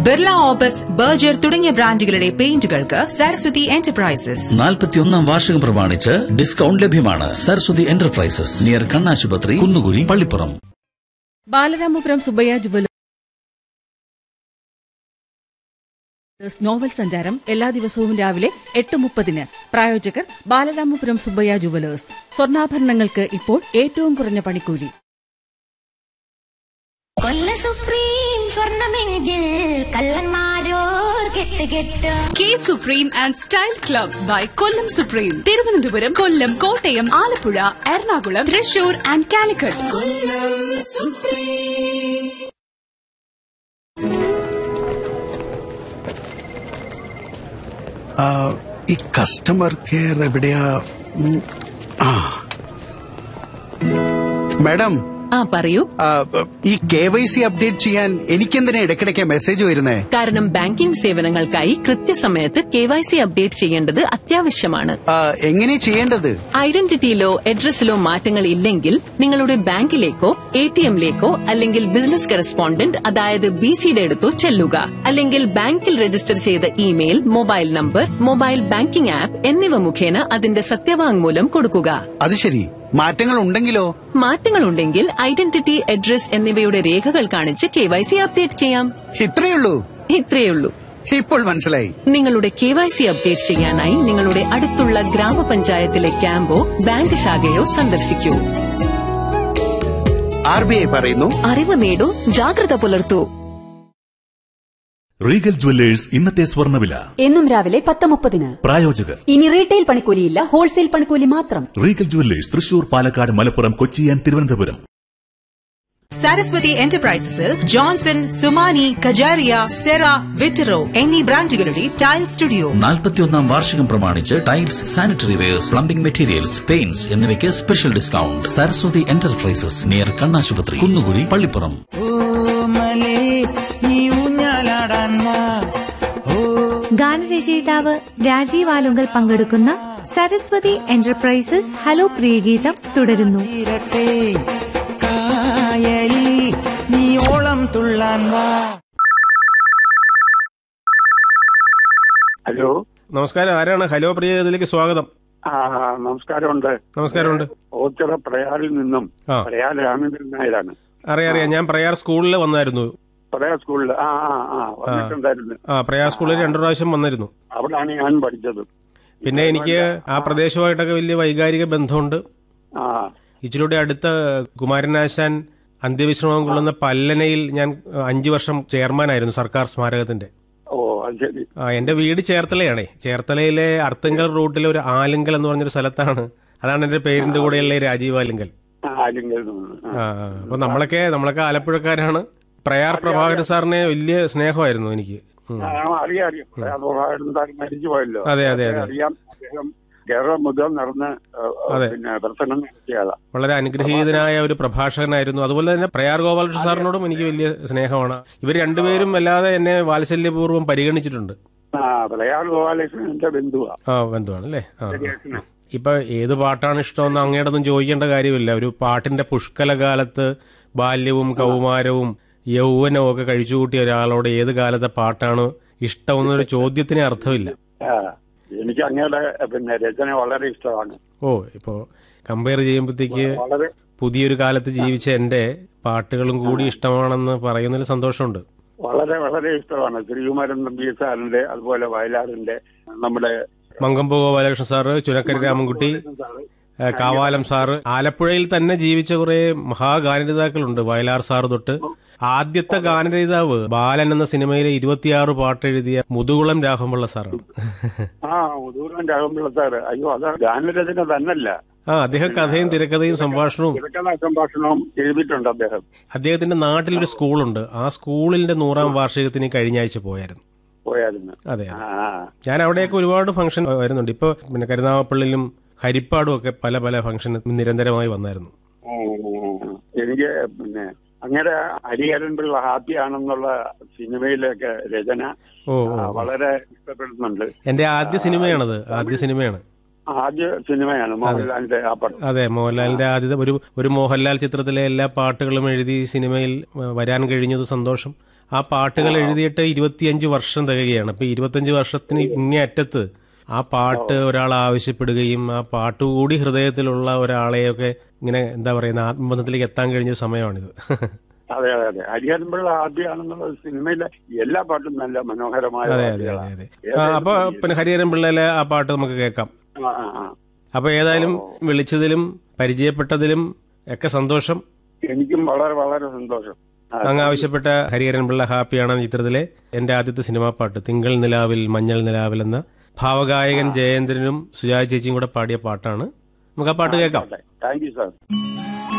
Birla opus Berger തുടങ്ങിയ ബ്രാൻഡുകളുടെ പെയിന്റുകൾക്ക് Saraswati enterprises നാൽപ്പത്തിയൊന്നാം വാർഷികം പ്രമാണിച്ച് ഡിസ്കൗണ്ട് ലഭ്യമാണ് സരസ്വതി എന്റർപ്രൈസസ് നിയർ കണ്ണാശുപത്രി കുന്നുകുഴി പള്ളിപ്പുറം ബാലരാമപുരം സുബയ്യ ജുവലേഴ്സ് നോവൽ സഞ്ചാരം എല്ലാ ദിവസവും രാവിലെ എട്ട് മുപ്പതിന് പ്രായോജകർ ബാലരാമപുരം സുബയ്യ ജുവലേഴ്സ് സ്വർണ്ണാഭരണങ്ങൾക്ക് ഇപ്പോൾ ഏറ്റവും കുറഞ്ഞ പണിക്കൂലി കൊല്ല സുപ്രീം സ്വർണമെങ്കിൽ കള്ളന്മാരോർ കെട്ട് കെട്ട് കെ supreme and style club by Kollam supreme Thiruvananthapuram Kollam Kottayam Alappuzha Ernakulam Thrissur and Calicut ആ, ഈ കസ്റ്റമർ കെയർ എവിടെയാ ഉം, ആ മാഡം ആ പറയൂ ആ, ഈ കെ വൈ സി അപ്ഡേറ്റ് ചെയ്യാൻ എനിക്കെന്തിനാ ഇടയ്ക്കിടയ്ക്ക് മെസ്സേജ് വരുന്നേ കാരണം ബാങ്കിംഗ് സേവനങ്ങൾക്കായി കൃത്യസമയത്ത് കെ വൈ സി അപ്ഡേറ്റ് ചെയ്യേണ്ടത് അത്യാവശ്യമാണ് ആ, എങ്ങനെ ചെയ്യേണ്ടത് ഐഡന്റിറ്റിയിലോ അഡ്രസ്സിലോ മാറ്റങ്ങൾ ഇല്ലെങ്കിൽ നിങ്ങളുടെ ബാങ്കിലേക്കോ എ ടി എമ്മിലേക്കോ അല്ലെങ്കിൽ ബിസിനസ് കറസ്പോണ്ടന്റ് അതായത് ബി സിയുടെ അടുത്തോ ചെല്ലുക അല്ലെങ്കിൽ ബാങ്കിൽ രജിസ്റ്റർ ചെയ്ത email mobile number mobile banking app എന്നിവ മുഖേന അതിന്റെ സത്യവാങ്മൂലം കൊടുക്കുക അത് ശരി മാറ്റങ്ങൾ ഉണ്ടെങ്കിലോ മാറ്റങ്ങളുണ്ടെങ്കിൽ ഐഡന്റിറ്റി അഡ്രസ് എന്നിവയുടെ രേഖകൾ കാണിച്ച് കെ വൈ സി അപ്ഡേറ്റ് ചെയ്യാം ഇത്രയുള്ളൂ ഇത്രയുള്ളൂ ഇപ്പോൾ മനസ്സിലായി നിങ്ങളുടെ കെ വൈ സി അപ്ഡേറ്റ് ചെയ്യാനായി നിങ്ങളുടെ അടുത്തുള്ള ഗ്രാമപഞ്ചായത്തിലെ ക്യാമ്പോ ബാങ്ക് ശാഖയോ സന്ദർശിക്കൂ ആർ ബി ഐ പറയുന്നു അറിവ് നേടൂ ജാഗ്രത പുലർത്തൂ റീഗൽ ജുവല്ലേഴ്സ് ഇന്നത്തെ സ്വർണ്ണവില എന്നും രാവിലെ പത്ത് മുപ്പതിന് പ്രായോജകർ ഇനി റീറ്റെയിൽ പണിക്കൂലിയില്ല ഹോൾസെയിൽ പണിക്കൂലി മാത്രം Regal jewellers Thrissur Palakkad Malappuram Kochi and Thiruvananthapuram Saraswathi എന്റർപ്രൈസസിൽ ജോൺസൺ സുമാനി കജാരിയ സെറ വിറ്ററോ എന്നീ ബ്രാൻഡുകളുടെ ടൈൽ സ്റ്റുഡിയോ നാൽപ്പത്തിയൊന്നാം വാർഷികം പ്രമാണിച്ച് tiles sanitary wares plumbing materials paints എന്നിവയ്ക്ക് special discount Saraswathi enterprises near കണ്ണാശുപത്രി കുന്നുകുഴി പള്ളിപ്പുറം ഗാനരചയിതാവ് രാജീവ് ആലുങ്കൽ പങ്കെടുക്കുന്ന സരസ്വതി എന്റർപ്രൈസസ് ഹലോ പ്രിയഗീതം തുടരുന്നു ഹലോ നമസ്കാരം ആരാണ് ഹലോ പ്രിയ ഇതിലേക്ക് സ്വാഗതം ആ നമസ്കാരമുണ്ട് നമസ്കാരമുണ്ട് ഓച്ചിറ പ്രയാറിൽ നിന്നും ആ. പ്രയാർ രാമേന്ദ്രൻ നായരാണ് അറിയാം അറിയാം ഞാൻ പ്രയാർ സ്കൂളിൽ വന്നായിരുന്നു പ്രയാർ സ്കൂളിൽ ആ ആ ആ വന്നിട്ടുണ്ടായിരുന്നു ആ പ്രയാർ സ്കൂളിൽ രണ്ടു പ്രാവശ്യം വന്നിരുന്നു അവിടാണ് ഞാൻ പഠിച്ചത് പിന്നെ എനിക്ക് ആ പ്രദേശമായിട്ടൊക്കെ വലിയ വൈകാരിക ബന്ധമുണ്ട് ആ ഇച്ചിലൂടെ അടുത്ത കുമാരനാശാൻ അന്ത്യവിശ്രമം കൊള്ളുന്ന പല്ലനയിൽ ഞാൻ അഞ്ചു വർഷം ചെയർമാനായിരുന്നു സർക്കാർ സ്മാരകത്തിന്റെ ഓ അത് ശരി ആ എന്റെ വീട് ചേർത്തലയാണേ ചേർത്തലയിലെ അർത്തങ്കൽ റൂട്ടിലെ ഒരു ആലിങ്കൽ എന്ന് പറഞ്ഞൊരു സ്ഥലത്താണ് അതാണ് എന്റെ പേരിന്റെ കൂടെയുള്ള ഈ രാജീവ് ആലിങ്കൽ ആ ആലിങ്കൽ നിന്ന്. ആ. ആ ആ. അപ്പൊ നമ്മളൊക്കെ നമ്മളൊക്കെ ആലപ്പുഴക്കാരാണ് പ്രയാർ പ്രഭാകരൻ സാറിനെ വലിയ സ്നേഹമായിരുന്നു എനിക്ക് ഉം. ആ, അറിയാം അറിയാം പ്രയാർ പ്രഭാകരൻ സാർ മരിച്ചു പോയല്ലോ അതെ, അതെ, അതെ. അറിയാം അദ്ദേഹം കേരളം മുതൽ നടന്ന് ഏ, അതെ. പിന്നെ പ്രസംഗം നടത്തിയതാ വളരെ അനുഗ്രഹീതനായ ഒരു പ്രഭാഷകനായിരുന്നു അതുപോലെ തന്നെ പ്രയാർ ഗോപാലകൃഷ്ണ സാറിനോടും എനിക്ക് വലിയ സ്നേഹമാണ് ഇവർ രണ്ടുപേരും അല്ലാതെ എന്നെ വാത്സല്യപൂർവ്വം പരിഗണിച്ചിട്ടുണ്ട് ആ പ്രയാർ ഗോപാലകൃഷ്ണൻ എന്റെ ബന്ധുവാ ആ ബന്ധുവാണ് അല്ലേ ആ ശരിയാക്കണം. ഇപ്പൊ ഏത് പാട്ടാണ് ഇഷ്ടമെന്ന് അങ്ങേടൊന്നും ചോദിക്കേണ്ട കാര്യമില്ല ഒരു പാട്ടിന്റെ പുഷ്കല കാലത്ത് ബാല്യവും കൗമാരവും യൗവനവും ഒക്കെ കഴിച്ചുകൂട്ടിയ ഒരാളോട് ഏത് കാലത്തെ പാട്ടാണ് ഇഷ്ടമെന്നൊരു ചോദ്യത്തിന് അർത്ഥമില്ല ആ, എനിക്ക് അങ്ങയുടെ പിന്നെ രചന വളരെ ഇഷ്ടമാണ് ഓ ഇപ്പോ കമ്പയർ ചെയ്യുമ്പോഴത്തേക്ക് വളരെ പുതിയൊരു കാലത്ത് ജീവിച്ച എന്റെ പാട്ടുകളും കൂടി ഇഷ്ടമാണെന്ന് പറയുന്നതിൽ സന്തോഷമുണ്ട് വളരെ വളരെ ഇഷ്ടമാണ് ശ്രീകുമാരൻ നമ്പി സാറിന്റെ അതുപോലെ വയലാറിന്റെ നമ്മുടെ മങ്കമ്പു ഗോപാലകൃഷ്ണൻ സാറ് ചുനക്കര രാമൻകുട്ടി ഏഹ് കാവാലം സാറ് ആലപ്പുഴയിൽ തന്നെ ജീവിച്ച കുറെ മഹാഗാനരചയിതാക്കളുണ്ട് വയലാർ സാറ് തൊട്ട് ആദ്യത്തെ ഗാനരചയിതാവ് ബാലൻ എന്ന സിനിമയിലെ ഇരുപത്തിയാറ് പാട്ട് എഴുതിയ മുതുകുളം രാഘവപിള്ള സാറാണ് ആ ദൂരം രാഘവപിള്ള സാറ് അയ്യോ അത് ഗാനരചന തന്നല്ല ആ അദ്ദേഹം കഥയും തിരക്കഥയും സംഭാഷണവും തിരക്കഥാ സംഭാഷണവും എഴുതിയിട്ടുണ്ട് അദ്ദേഹം അദ്ദേഹത്തിന്റെ നാട്ടിലൊരു സ്കൂളുണ്ട് ആ സ്കൂളിന്റെ നൂറാം വാർഷികത്തിന് കഴിഞ്ഞ ആഴ്ച പോയായിരുന്നു പോയായിരുന്നു അതെ ആ ഞാൻ അവിടെയൊക്കെ ഒരുപാട് ഫംഗ്ഷൻ വരുന്നുണ്ട് ഇപ്പൊ പിന്നെ കരുനാഗപ്പള്ളിയിലും ഹരിപ്പാടും ഒക്കെ പല പല ഫംഗ്ഷൻ നിരന്തരമായി വന്നായിരുന്നു ഉം. എനിക്ക് പിന്നെ അങ്ങനെ ഹരിഹരൻ പിള്ള ഹാപ്പി ആണെന്നുള്ള സിനിമയിലൊക്കെ രചന ഓ ആ, വളരെ ഇഷ്ടപ്പെടുന്നുണ്ട് എന്റെ ആദ്യ സിനിമയാണത് ആദ്യ സിനിമയാണ് ആദ്യ സിനിമയാണ് മോഹൻലാലിന്റെ ആ പടം അതെ മോഹൻലാലിന്റെ ആദ്യത്തെ ഒരു ഒരു മോഹൻലാൽ ചിത്രത്തിലെ എല്ലാ പാട്ടുകളും എഴുതി സിനിമയിൽ വരാൻ കഴിഞ്ഞത് സന്തോഷം ആ പാട്ടുകൾ എഴുതിയിട്ട് ഇരുപത്തിയഞ്ച് വർഷം തികയാണ് അപ്പൊ ഇരുപത്തിയഞ്ച് വർഷത്തിന് ഇങ്ങേ അറ്റത്ത് ആ പാട്ട് ഒരാൾ ആവശ്യപ്പെടുകയും ആ പാട്ട് കൂടി ഹൃദയത്തിലുള്ള ഒരാളെയൊക്കെ ഇങ്ങനെ എന്താ പറയുന്ന ആത്മബന്ധത്തിലേക്ക് എത്താൻ കഴിഞ്ഞ ഒരു സമയമാണിത് അതെ അതെ അതെ ഹരിഹരൻപിള്ള ആദ്യമാണെന്നുള്ള സിനിമയിലെ എല്ലാ പാട്ടും നല്ല മനോഹരമായ അതെ അതെ പാട്ടുകളാണ്. അതെ അതെ ആ, അപ്പൊ പിന്നെ ഹരിഹരൻ പിള്ളയിലെ ആ പാട്ട് നമുക്ക് കേൾക്കാം ആ, ആ, ആ. അപ്പൊ ഏതായാലും വിളിച്ചതിലും പരിചയപ്പെട്ടതിലും ഒക്കെ സന്തോഷം എനിക്കും വളരെ വളരെ സന്തോഷം ആ, അങ്ങ് ആവശ്യപ്പെട്ട ഹരിഹരൻ പിള്ള ഹാപ്പിയാണ് എന്ന ചിത്രത്തിലെ എന്റെ ആദ്യത്തെ സിനിമാ പാട്ട് തിങ്കൾ നിലാവിൽ മഞ്ഞൾ നിലാവിൽ എന്ന ഭാവഗായകൻ ജയേന്ദ്രനും സുജാ ചേച്ചിയും കൂടെ പാടിയ പാട്ടാണ് നമുക്ക് ആ പാട്ട് കേൾക്കാം താങ്ക് യു സാർ